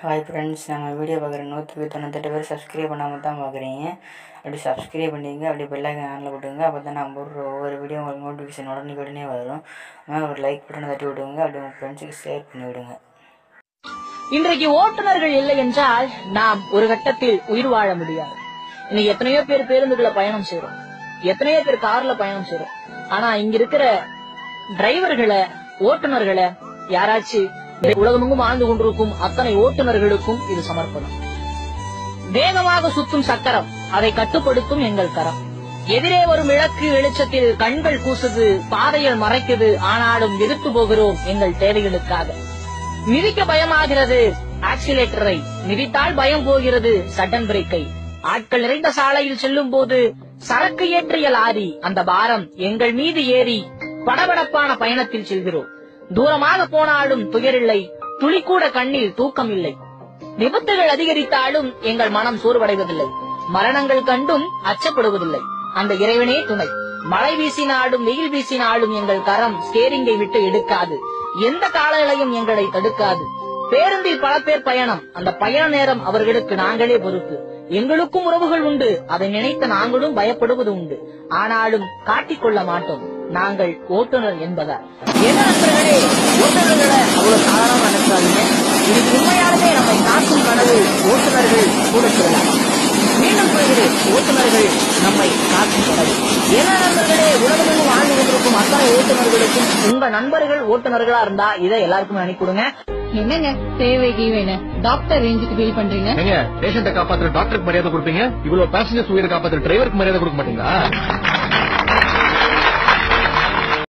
hi friends நம்ம video பார்க்குற நூற்றுக்கு தொண்ணூத்தெட்டு பேர் சப்ஸ்கிரைப் பண்ணாமல் தான் பார்க்குறீங்க அப்படி சப்ஸ்கிரைப் பண்ணிங்க அப்படி பெல்லைக்கன் ஆனில் விட்டுங்க அப்போ தான் நான் போடுற ஒவ்வொரு வீடியோ உங்களுக்கு நோட்டிஃபிகேஷன் உடனே உடனே வரும் அதனால் ஒரு லைக் பட்டனை தட்டி விடுங்க அப்படி உங்கள் ஃப்ரெண்ட்ஸுக்கு ஷேர் பண்ணி விடுங்க இன்றைக்கு ஓட்டுநர்கள் இல்லை என்றால் நாம் ஒரு கட்டத்தில் உயிர் வாழ முடியாது இன்னைக்கு எத்தனையோ பேர் பேருந்துகளை பயணம் செய்றோம் எத்தனையோ பேர் கார்ல பயணம் செய்றோம் ஆனா இங்க இருக்கிற டிரைவர்களை ஓட்டுநர்களை யாராச்சும் இந்த உலகமெங்கும் வாழ்ந்து கொண்டிருக்கும் அத்தனை ஓட்டுநர்களுக்கும் இது சமர்ப்பணம் வேகமாக சுத்தும் சக்கரம் அதை கட்டுப்படுத்தும் எங்கள் கரம் எதிரே வரும் விளக்கு வெளிச்சத்தில் கண்கள் கூசுது பாதைகள் மறைக்குது ஆனாலும் எதிர்த்து போகிறோம் எங்கள் தேவைகளுக்காக மிதிக்க பயமாகிறது ஆக்சிலேட்டரை மிதித்தால் பயம் போகிறது சடன் பிரேக்கை ஆட்கள் நிறைந்த சாலையில் செல்லும் போது சரக்கு ஏற்றிய லாரி அந்த பாரம் எங்கள் மீது ஏறி படபடப்பான பயணத்தில் செல்கிறோம் தூரமாக போனாலும் துயரில்லை துளி கூட கண்ணில் தூக்கம் இல்லை விபத்துகள் அதிகரித்தாலும் எங்கள் மனம் சோர்வடைவதில்லை மரணங்கள் கண்டும் அச்சப்படுவதில்லை அந்த இறைவனே துணை மழை வீசினாலும் வெயில் வீசினாலும் எங்கள் கரம் ஸ்டேரிங்கை விட்டு எடுக்காது எந்த காலநிலையும் எங்களை தடுக்காது பேருந்தில் பல பேர் பயணம் அந்த பயண நேரம் அவர்களுக்கு நாங்களே பொறுப்பு எங்களுக்கும் உறவுகள் உண்டு அதை நினைத்து நாங்களும் பயப்படுவது உண்டு ஆனாலும் காட்டிக்கொள்ள மாட்டோம் நாங்கள் ஓட்டுநர் என்பதால் என்ன நண்பர்களே ஓட்டுநர்களை அவ்வளவு சாதாரணமா நினைச்சாலுங்க இதுக்கு உண்மையாலுமே நம்மை காக்கும் கனவு ஓட்டுநர்கள் கூட சொல்லலாம் மீண்டும் சொல்கிறேன் ஓட்டுநர்கள் நம்மை காக்கும் கனவு என்ன நண்பர்களே உலகமெங்கும் வாழ்ந்து கொண்டிருக்கும் அத்தனை ஓட்டுநர்களுக்கும் உங்க நண்பர்கள் ஓட்டுநர்களா இருந்தா இதை எல்லாருக்கும் அனுப்பிவிடுங்க என்னங்க தேவை கீவைன்னு டாக்டர் ரேஞ்சுக்கு ஃபீல் பண்றீங்க ஏங்க பேஷண்ட காப்பாத்துற டாக்டருக்கு மரியாதை கொடுப்பீங்க இவ்வளவு பேசஞ்சர்ஸ் உயிரை காப்பாத்துற டிரைவருக்கு மரியாதை கொடுக்க மாட்டீங்களா